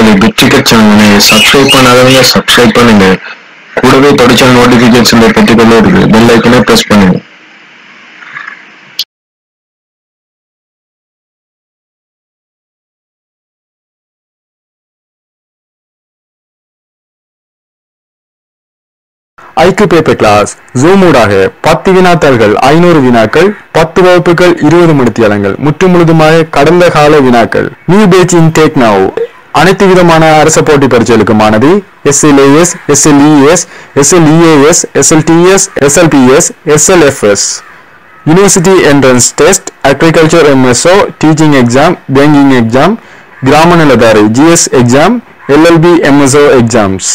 நம்மளுடைய big ticket சேனலை subscribe பண்ணாதவங்க சப்ஸ்கிரைப் பண்ணுங்க கூடவே படிச்ச நோட்டிபிகேஷன் பெற்றுக்கொள்ள இருக்கு பெல் ஐக்கனை பிரஸ் பண்ணுங்க ஐக்கு பேப்பர் கிளாஸ் ஜூம் ஊடாக பத்து வினாத்தாள்கள் ஐநூறு வினாக்கள் பத்து வகுப்புகள் இருபது மணித்தியாலங்கள் முற்று முழுதுமாக கடந்த கால வினாக்கள் new batch intake now அனைத்து விதமான அரச போட்டி பரீட்சைகளுக்குமானது SLAS SLES SLEAS SLTS SLPS SLFS university entrance test agriculture MSO teaching exam banking exam கிராம நிலதாரி GS exam LLB MSO exams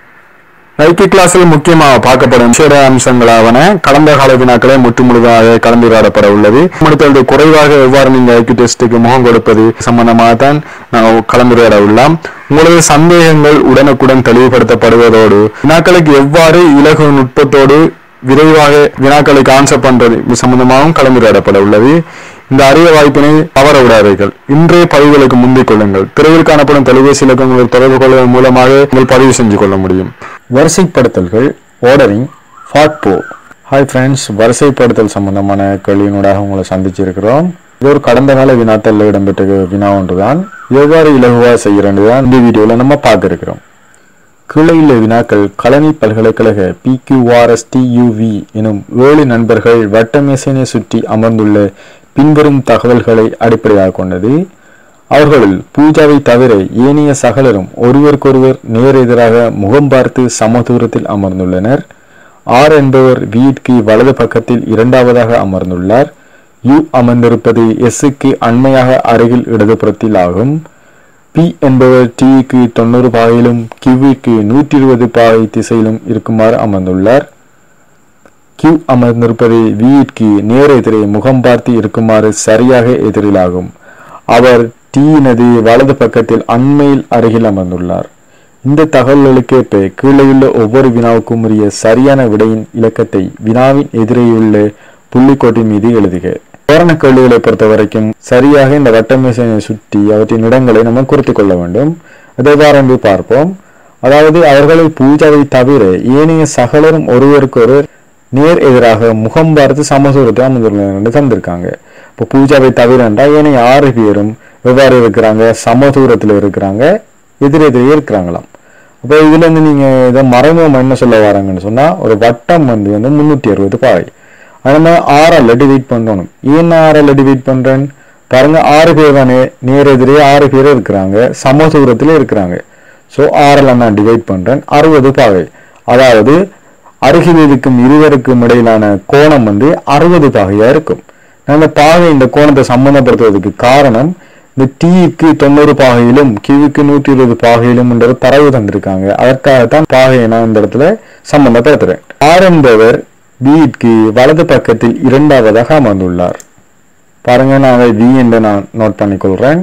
IP கிளாஸில் முக்கியமாக பார்க்கப்படும் விசேட அம்சங்களாவன கடந்த கால வினாக்களை முற்றுமுழுதாக கலந்துரையாடப்பட உள்ளது அடுத்தது குறைவாக எவ்வாறு நீங்கள் ஐபி டெஸ்ட்டுக்கு முகம் கொடுப்பது சம்பந்தமாக தான் நாம் கலந்துரையாட உள்ளோம் உங்களது சந்தேகங்கள் உடனுக்குடன் தெளிவுபடுத்தப்படுவதோடு வினாக்களுக்கு எவ்வாறு இலகு நுட்பத்தோடு விரைவாக வினாக்களுக்கு ஆன்சர் பண்றது இது சம்பந்தமாகவும் கலந்துரையாடப்பட உள்ளது இந்த அரிய வாய்ப்பினை தவற விடாதீர்கள் இன்றைய பதிவுகளுக்கு முந்திக் கொள்ளுங்கள் திரையில் காணப்படும் தொலைபேசி இலக்கங்களை தொடர்பு கொள்வதன் மூலமாக நீங்கள் பதிவு செஞ்சு கொள்ள முடியும் வரிசைப்படுத்தல்கள் ஆர்டரிங் ஃபாட்போ ஹாய் ஃப்ரெண்ட்ஸ் வரிசைப்படுத்தல் சம்பந்தமான கேள்வியினூடாக உங்களை சந்திச்சிருக்கிறோம் இது ஒரு கடந்த கால வினாத்தல்ல இடம்பெற்ற வினா ஒன்றுதான் எவ்வாறு இலகுவா செய்யறது தான் இந்த வீடியோவில் நம்ம பார்க்க இருக்கிறோம் கீழையுள்ள வினாக்கள் கலனி பல்கலைக்கழக பிக்யூஆர்எஸ்டியூவி எனும் ஏழு நண்பர்கள் வட்டமேசைனை சுற்றி அமர்ந்துள்ள பின்வரும் தகவல்களை அடிப்படையாக கொண்டது அவர்களுள் பூஜாவை தவிர ஏனைய சகலரும் ஒருவருக்கொருவர் நேர் எதிராக முகம் பார்த்து சமதூரத்தில் அமர்ந்துள்ளனர் ஆர் என்பவர் வீட்க்கு வலது பக்கத்தில் இரண்டாவதாக அமர்ந்துள்ளார் யு அமர்ந்திருப்பது எஸ்ஸுக்கு அண்மையாக அருகில் இடதுபுறத்தில் ஆகும் பி என்பவர் டிக்கு தொண்ணூறு பாகையிலும் கிவிக்கு நூற்றி இருபது பாகை திசையிலும் இருக்குமாறு அமர்ந்துள்ளார் கியூ அமர்ந்திருப்பது வியிற்கு நேர் எதிரே முகம் பார்த்து இருக்குமாறு சரியாக எதிரிலாகும் அவர் டீயினது வலது பக்கத்தில் அண்மையில் அருகில் அமர்ந்துள்ளார் இந்த தகவல்களுக்கேற்ப கீழேயுள்ள ஒவ்வொரு வினாவுக்கும் உரிய சரியான விடையின் இலக்கத்தை வினாவின் எதிரேயுள்ள புள்ளிக்கோட்டின் மீது எழுதுக உதாரண கேள்விகளை பொறுத்த வரைக்கும் சரியாக இந்த வட்டமேசையை சுற்றி அவற்றின் இடங்களை நம்ம குறித்துக் கொள்ள வேண்டும் அதை ஆரம்பி பார்ப்போம் அதாவது அவர்களை பூஜாவை தவிர ஏனைய சகலரும் ஒருவருக்கொரு நேர் எதிராக முகம் பார்த்து சமசூரத்தை அமர்ந்துள்ளனர் என்று தந்திருக்காங்க இப்போ பூஜாவை தவிர என்றால் ஏனைய ஆறு பேரும் எவ்வாறு இருக்கிறாங்க சமதூரத்தில் இருக்கிறாங்க எதிரெதிரே இருக்கிறாங்களாம் அப்போ இதுல இருந்து நீங்க இதை மறைமுகம் என்ன சொல்ல வராங்கன்னு சொன்னா ஒரு வட்டம் வந்து வந்து முன்னூத்தி அறுபது பாகை அது நம்ம ஆறால் டிவைட் பண்ணணும் ஏன் ஆறால் டிவைட் பண்றேன் பாருங்க ஆறு பேர் தானே நேர் எதிரே ஆறு பேர் இருக்கிறாங்க சமதூரத்தில் இருக்கிறாங்க ஸோ ஆறில் நான் டிவைட் பண்றேன் அறுபது பாகை அதாவது அருகில் இருக்கும் இருவருக்கும் இடையிலான கோணம் வந்து அறுபது பாகையா இருக்கும் அந்த பாகை இந்த கோணத்தை சம்பந்தப்படுத்துவதற்கு காரணம் இந்த டீக்கு தொண்ணூறு பாகையிலும் கிவிக்கு நூற்றி இருபது பாகையிலும் என்ற தரவு தந்திருக்காங்க அதற்காகத்தான் பாகையை நான் இந்த இடத்துல சம்பந்தப்படுத்துறேன் ஆர் என்பவர் பிக்கு வலது பக்கத்தில் இரண்டாவதாக அமர்ந்துள்ளார் பாருங்க நான் அதை வி என்று நான் நோட் பண்ணிக்கொள்றேன்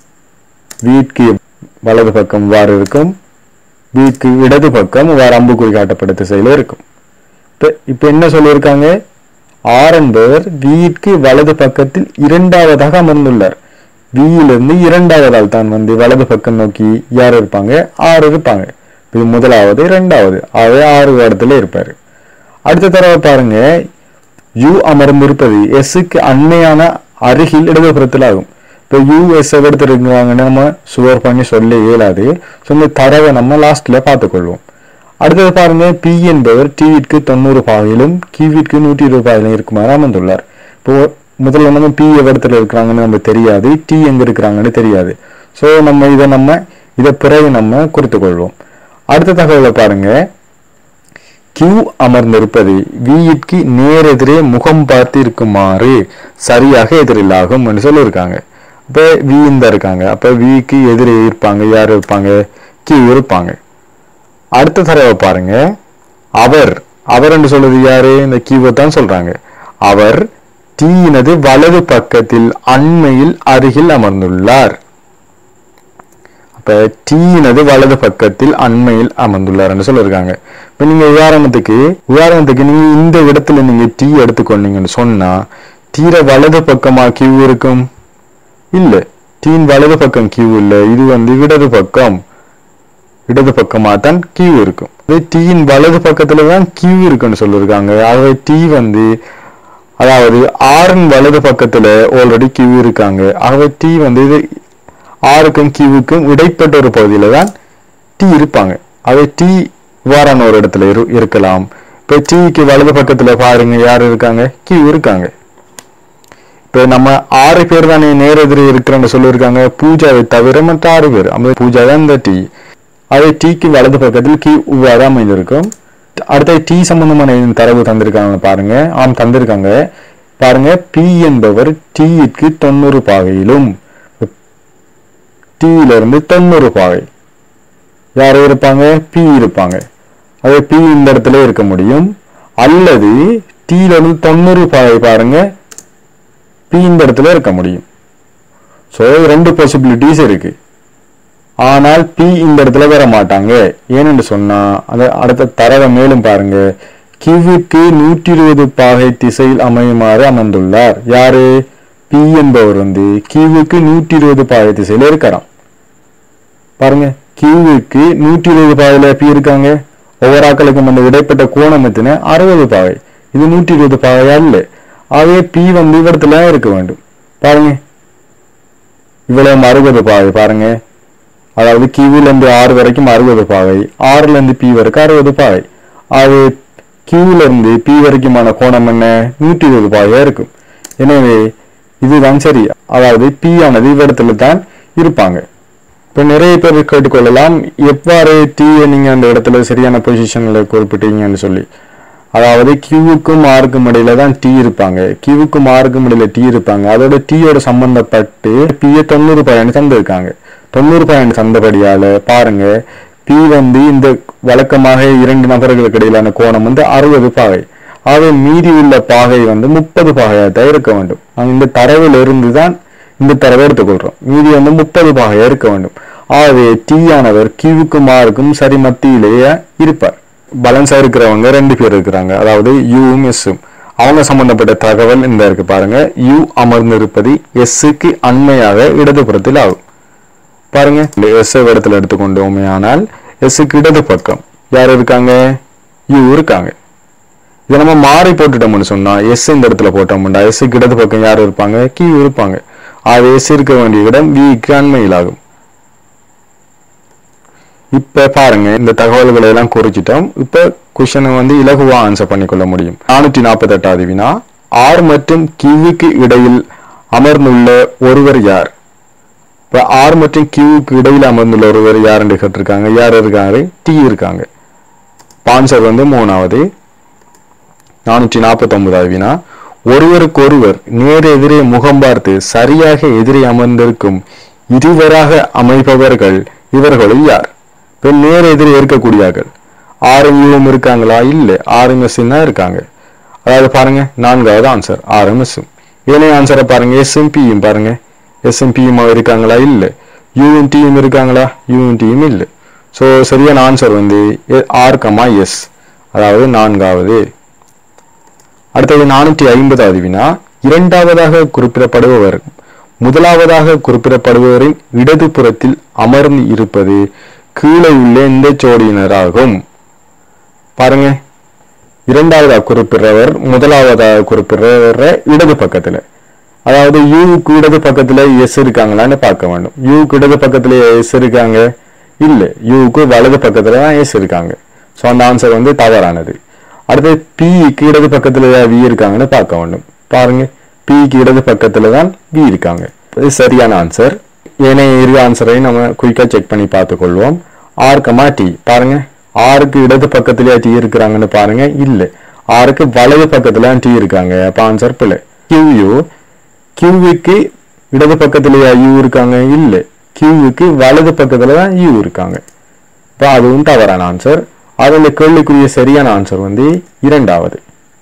வீட்க்கு வலது பக்கம் இவ்வாறு இருக்கும் வீட்க்கு இடது பக்கம் இவ்வாறு அம்புக்குறி காட்டப்பட்ட திசையில இருக்கும் இப்ப இப்ப என்ன சொல்லியிருக்காங்க ஆர் என்பவர் வீட்க்கு வலது பக்கத்தில் இரண்டாவதாக அமர்ந்துள்ளார் வியிலிருந்து இரண்டாவதால் தான் வந்து வலது பக்கம் நோக்கி யார் இருப்பாங்க ஆறு இருப்பாங்க இது முதலாவது இரண்டாவது ஆகவே ஆறு இடத்துல இருப்பாரு அடுத்த தடவை பாருங்க யூ அமர்ந்திருப்பது எஸ்ஸுக்கு அண்மையான அருகில் இடதுபுறத்தில் ஆகும் இப்போ யூ எஸ் எடுத்துருக்காங்கன்னு நம்ம சுவர் பண்ணி சொல்ல இயலாது ஸோ இந்த தரவை நம்ம லாஸ்ட்ல பார்த்துக்கொள்வோம் அடுத்தது பாருங்க பி என்பவர் டிவிற்கு தொண்ணூறு பாகையிலும் கிவிற்கு நூற்றி இருபது பாகையிலும் இருக்குமாறு அமர்ந்துள்ளார் இப்போ முதல்ல நம்ம பி இடத்துல இருக்கிறாங்கன்னு நம்ம தெரியாது டி எங்க இருக்கிறாங்கன்னு தெரியாது ஸோ நம்ம இதை நம்ம இதை பிறகு நம்ம குறித்து கொள்வோம் அடுத்த தகவலை பாருங்க கியூ அமர்ந்திருப்பது வியிற்கு நேர் எதிரே முகம் பார்த்து இருக்குமாறு சரியாக எதிரிலாகும் என்று சொல்லியிருக்காங்க இப்போ வி இந்த இருக்காங்க அப்ப விக்கு எதிரே இருப்பாங்க யார் இருப்பாங்க கியூ இருப்பாங்க அடுத்த தடவை பாருங்க அவர் அவர் என்று சொல்றது யாரு இந்த கியூவை தான் சொல்றாங்க அவர் டீயினது வலது பக்கத்தில் அண்மையில் அருகில் அமர்ந்துள்ளார் அப்ப டீயினது வலது பக்கத்தில் அண்மையில் அமர்ந்துள்ளார் என்று சொல்லியிருக்காங்க இப்ப நீங்க உதாரணத்துக்கு உதாரணத்துக்கு நீங்க இந்த இடத்துல நீங்க டீ எடுத்துக்கொண்டீங்கன்னு சொன்னா டீர வலது பக்கமா கியூ இருக்கும் இல்ல டீன் வலது பக்கம் கியூ இல்ல இது வந்து இடது பக்கம் இடது பக்கமா தான் கியூ இருக்கும் அதே டீயின் வலது பக்கத்துல தான் கியூ இருக்குன்னு சொல்லியிருக்காங்க ஆகவே டி வந்து அதாவது ஆறின் வலது பக்கத்துல ஆல்ரெடி கியூ இருக்காங்க ஆகவே டி வந்து இது ஆறுக்கும் கியூவுக்கும் இடைப்பட்ட ஒரு பகுதியில தான் டி இருப்பாங்க அது டி இவ்வாறான ஒரு இடத்துல இரு இருக்கலாம் இப்போ டீக்கு வலது பக்கத்துல பாருங்க யார் இருக்காங்க கியூ இருக்காங்க இப்போ நம்ம ஆறு பேர் தானே நேரெதிரே இருக்கிறோன்னு சொல்லியிருக்காங்க பூஜாவை தவிர மற்ற ஆறு பேர் அந்த பூஜா தான் இந்த டீ அதே டீக்கு வலது பக்கத்தில் கீ இவ்வாறு அமைந்திருக்கும் அடுத்த டீ சம்பந்தமான ஏதேனும் தரவு தந்திருக்காங்க பாருங்க ஆம் தந்திருக்காங்க பாருங்க பி என்பவர் டீயிற்கு தொண்ணூறு பாகையிலும் டீயில இருந்து தொண்ணூறு பாகை யார் இருப்பாங்க பி இருப்பாங்க அதே பி இந்த இடத்துல இருக்க முடியும் அல்லது டீல இருந்து தொண்ணூறு பாகை பாருங்க பி இந்த இடத்துல இருக்க முடியும் ஸோ ரெண்டு பாசிபிலிட்டிஸ் இருக்கு ஆனால் பி இந்த இடத்துல வர மாட்டாங்க ஏனென்று சொன்னா அந்த அடுத்த தரவை மேலும் பாருங்க கிவிக்கு நூற்றி இருபது பாகை திசையில் அமையுமாறு அமர்ந்துள்ளார் யாரு பி என்பவர் வந்து கிவிக்கு நூற்றி இருபது பாகை திசையில இருக்கிறான் பாருங்க கியூவுக்கு நூற்றி இருபது பாகையில பி இருக்காங்க ஒவ்வொரு ஆக்களுக்கும் அந்த இடைப்பட்ட கோணம் எத்தனை அறுபது பாகை இது நூற்றி இருபது பாகையா இல்லை ஆகவே பி வந்து இவ்விடத்துல இருக்க வேண்டும் பாருங்க இவ்வளவு அறுபது பாகை பாருங்க அதாவது கியூல இருந்து ஆறு வரைக்கும் அறுபது பாகை ஆறுல இருந்து பி வரைக்கும் அறுபது பாகை அது கியூல இருந்து பி வரைக்குமான கோணம் என்ன நூற்றி இருபது பாகையா இருக்கும் எனவே இதுதான் சரி அதாவது பி ஆனது இவ்விடத்துல தான் இருப்பாங்க இப்ப நிறைய பேர் கேட்டுக்கொள்ளலாம் எவ்வாறு டீயை நீங்க அந்த இடத்துல சரியான பொசிஷன்ல குறிப்பிட்டீங்கன்னு சொல்லி அதாவது கியூவுக்கும் ஆருக்கும் இடையில தான் டீ இருப்பாங்க கியூவுக்கும் ஆருக்கும் இடையில டீ இருப்பாங்க அதோட டீயோட சம்பந்தப்பட்டு பிஏ தொண்ணூறு பயன் தந்திருக்காங்க தொண்ணூறு பயன் தந்தபடியால பாருங்க பி வந்து இந்த வழக்கமாக இரண்டு நபர்களுக்கு இடையிலான கோணம் வந்து அறுபது பாகை ஆகவே மீதி உள்ள பாகை வந்து முப்பது பாகையாக தான் இருக்க வேண்டும் நாங்க இந்த தரவில் இருந்து தான் இந்த தரவை எடுத்துக்கொள்றோம் மீதி வந்து முப்பது பாகையா இருக்க வேண்டும் ஆகவே டி ஆனவர் கியூவுக்கும் ஆருக்கும் சரி மத்தியிலேயே இருப்பார் பேலன்ஸா இருக்கிறவங்க ரெண்டு பேர் இருக்கிறாங்க அதாவது யூவும் எஸ்ஸும் அவங்க சம்பந்தப்பட்ட தகவல் இந்த இருக்கு பாருங்க யூ அமர்ந்திருப்பது எஸ்ஸுக்கு அண்மையாக இடதுபுறத்தில் ஆகும் பாருங்க இந்த எஸ் இடத்துல எடுத்துக்கொண்டோமே ஆனால் எஸ்ஸுக்கு இடது பக்கம் யார் இருக்காங்க யூ இருக்காங்க இதை நம்ம மாறி போட்டுட்டோம்னு சொன்னா எஸ் இந்த இடத்துல போட்டோம்னா எஸ்ஸுக்கு இடது பக்கம் யார் இருப்பாங்க கியூ இருப்பாங்க அது எஸ் இருக்க வேண்டிய இடம் விக்கு அண்மையில் ஆகும் இப்ப பாருங்க இந்த தகவல்களை எல்லாம் குறிச்சிட்டோம் இப்ப கொஸ்டினை வந்து இலகுவா ஆன்சர் பண்ணிக்கொள்ள முடியும் நானூற்றி நாற்பத்தி எட்டாவது வினா ஆர் மற்றும் கியூவுக்கு இடையில் அமர்ந்துள்ள ஒருவர் யார் இப்ப ஆர் மற்றும் கியூவுக்கு இடையில் அமர்ந்துள்ள ஒருவர் யார் என்று கேட்டிருக்காங்க யார் இருக்காரு டி இருக்காங்க ஆன்சர் வந்து மூணாவது நானூற்றி நாற்பத்தி ஒன்பதாவது வினா ஒருவருக்கொருவர் நேர் எதிரே முகம் பார்த்து சரியாக எதிரே அமர்ந்திருக்கும் இருவராக அமைப்பவர்கள் இவர்களுள் யார் இப்ப நேர் எதிரே இருக்கக்கூடியார்கள் ஆர்எம்யூவும் இருக்காங்களா இல்லை ஆர்எம்எஸ் தான் இருக்காங்க அதாவது பாருங்க நான்காவது ஆன்சர் ஆர்எம்எஸ் ஏனைய ஆன்சரை பாருங்க எஸ்எம் பியும் பாருங்க எஸ்எம் பியும் இருக்காங்களா இல்லை யூஎன் டியும் இருக்காங்களா யூஎன் டியும் இல்லை ஸோ சரியான ஆன்சர் வந்து ஆர் கமா எஸ் அதாவது நான்காவது அடுத்தது நானூற்றி ஐம்பதாவது வினா இரண்டாவதாக குறிப்பிடப்படுபவர் முதலாவதாக குறிப்பிடப்படுபவரின் இடது புறத்தில் அமர்ந்து இருப்பது கீழே உள்ள இந்த ஜோடியினராகும் பாருங்க இரண்டாவதாக குறிப்பிடுறவர் முதலாவதாக குறிப்பிடுறவர இடது பக்கத்துல அதாவது யூவுக்கு இடது பக்கத்துல எஸ் இருக்காங்களான்னு பார்க்க வேண்டும் யூவுக்கு இடது பக்கத்துல எஸ் இருக்காங்க இல்ல யூவுக்கு வலது பக்கத்துல தான் எஸ் இருக்காங்க ஸோ அந்த ஆன்சர் வந்து தவறானது அடுத்து பிக்கு இடது பக்கத்துல வி இருக்காங்கன்னு பார்க்க வேண்டும் பாருங்க பிக்கு இடது பக்கத்துல தான் வி இருக்காங்க இது சரியான ஆன்சர் ஏனைய இரு ஆன்சரை நம்ம குயிக்கா செக் பண்ணி பார்த்துக்கொள்வோம் ஆர் கமா டி பாருங்க ஆருக்கு இடது பக்கத்துலயே டி இருக்கிறாங்கன்னு பாருங்க இல்ல ஆருக்கு வலது பக்கத்துல டி இருக்காங்க அப்ப ஆன்சர் பிள்ளை கியூ கியூவுக்கு இடது பக்கத்துலயா யூ இருக்காங்க இல்ல கியூவுக்கு வலது பக்கத்துல தான் யூ இருக்காங்க இப்போ அதுவும் தவறான ஆன்சர் அதில் கேள்விக்குரிய சரியான ஆன்சர் வந்து இரண்டாவது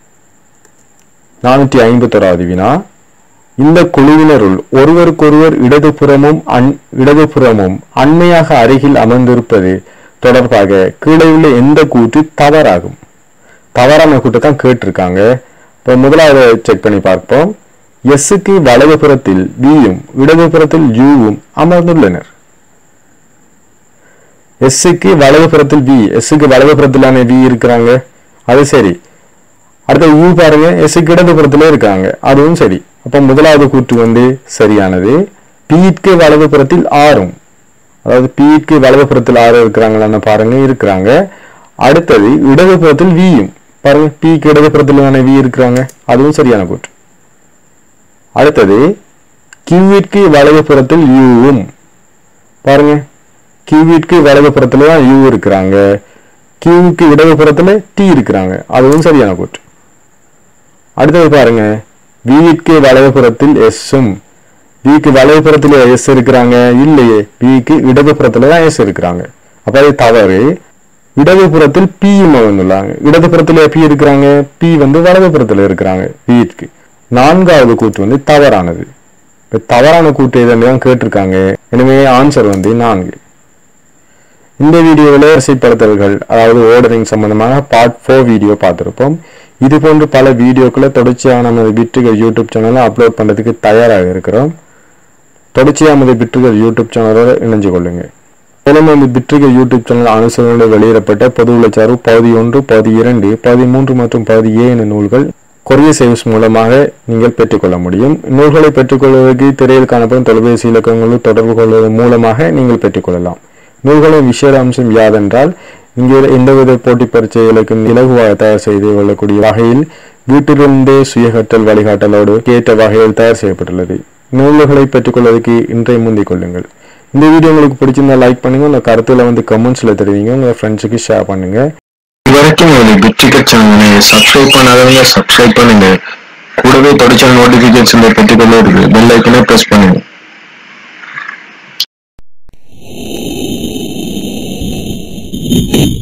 நானூற்றி ஐம்பத்தோராவது வினா இந்த குழுவினருள் ஒருவருக்கொருவர் இடதுபுறமும் அன் இடதுபுறமும் அண்மையாக அருகில் அமர்ந்திருப்பது தொடர்பாக கீழே உள்ள எந்த கூற்று தவறாகும் தவறான கூற்று தான் கேட்டிருக்காங்க இப்போ முதலாவது செக் பண்ணி பார்ப்போம் எஸ்ஸுக்கு வலதுபுறத்தில் வியும் இடதுபுறத்தில் யூவும் அமர்ந்துள்ளனர் எஸ்ஸுக்கு வலதுபுறத்தில் வி எஸ்ஸுக்கு வலதுபுறத்திலான வி இருக்கிறாங்க அது சரி அடுத்த யூ பாருங்க எஸ்ஸுக்கு இடதுபுறத்துல இருக்காங்க அதுவும் சரி அப்ப முதலாவது கூற்று வந்து சரியானது பீட்கு வலதுபுறத்தில் ஆறும் அதாவது பீட்கு வலதுபுறத்தில் ஆறு இருக்கிறாங்களான்னு பாருங்க இருக்கிறாங்க அடுத்தது இடதுபுறத்தில் வியும் பாருங்க பீக்கு இடதுபுறத்தில் வி இருக்கிறாங்க அதுவும் சரியான கூற்று அடுத்தது கியூவிற்கு வலதுபுறத்தில் யூவும் பாருங்க கியூவிற்கு வலதுபுறத்துல தான் யூ இருக்கிறாங்க கியூவுக்கு இடதுபுறத்துல டி இருக்கிறாங்க அதுவும் சரியான கூற்று அடுத்தது பாருங்க விக்கு வலதுபுறத்தில் எஸ்ஸும் விக்கு வலதுபுறத்துல எஸ் இருக்கிறாங்க இல்லையே விக்கு இடதுபுறத்துல தான் எஸ் இருக்கிறாங்க அப்ப அது தவறு இடதுபுறத்தில் பியும் வந்துள்ளாங்க இடதுபுறத்துல பி இருக்கிறாங்க பி வந்து வலதுபுறத்துல இருக்கிறாங்க விக்கு நான்காவது கூற்று வந்து தவறானது இப்ப தவறான கூற்று எதுன்னு தான் கேட்டிருக்காங்க எனவே ஆன்சர் வந்து நான்கு இந்த வீடியோவில் வரிசைப்படுத்தல்கள் அதாவது ஓர்டரிங் சம்பந்தமாக பார்ட் ஃபோர் வீடியோ பார்த்திருப்போம் இது போன்று பல வீடியோக்களை தொடர்ச்சியாக நமது விட்டுகள் யூடியூப் சேனலில் அப்லோட் பண்ணுறதுக்கு தயாராக இருக்கிறோம் தொடர்ச்சியாக நமது விட்டுகள் யூடியூப் சேனலோட இணைஞ்சு கொள்ளுங்க மேலும் இந்த விட்டுகள் யூடியூப் சேனல் அனுசரணை வெளியிடப்பட்ட பொது உழைச்சார்பு பகுதி ஒன்று பகுதி இரண்டு பகுதி மூன்று மற்றும் பகுதி ஏ என நூல்கள் கொரிய சேவ்ஸ் மூலமாக நீங்கள் பெற்றுக்கொள்ள முடியும் நூல்களை பெற்றுக்கொள்வதற்கு திரையில் காணப்படும் தொலைபேசி இலக்கங்களில் தொடர்பு கொள்வதன் மூலமாக நீங்கள் பெற்றுக்கொள்ளலாம் நூல்களின் விசேட அம்சம் யாதென்றால் இங்கே எந்தவித போட்டி பரீட்சைகளுக்கும் இலகுவாக தயார் செய்து கொள்ளக்கூடிய வகையில் வீட்டிலிருந்தே சுயகற்றல் வழிகாட்டலோடு கேட்ட வகையில் தயார் செய்யப்பட்டுள்ளது நூல்களை பெற்றுக்கொள்வதற்கு இன்றைய முந்திக் கொள்ளுங்கள் இந்த வீடியோ உங்களுக்கு பிடிச்சிருந்தா லைக் பண்ணுங்க உங்க கருத்துல வந்து கமெண்ட்ஸ்ல தெரிவிங்க உங்க ஃப்ரெண்ட்ஸுக்கு ஷேர் பண்ணுங்க இது வரைக்கும் ஒரு பிட்ரிக்கட் சேனலை சப்ஸ்கிரைப் பண்ணாதவங்க சப்ஸ்கிரைப் பண்ணுங்க கூடவே படிச்ச நோட்டிபிகேஷன் பெற்றுக்கொள்ள இருக்கு பெல் ஐக்கனை பிரஸ் பண்ணுங்க Thank you.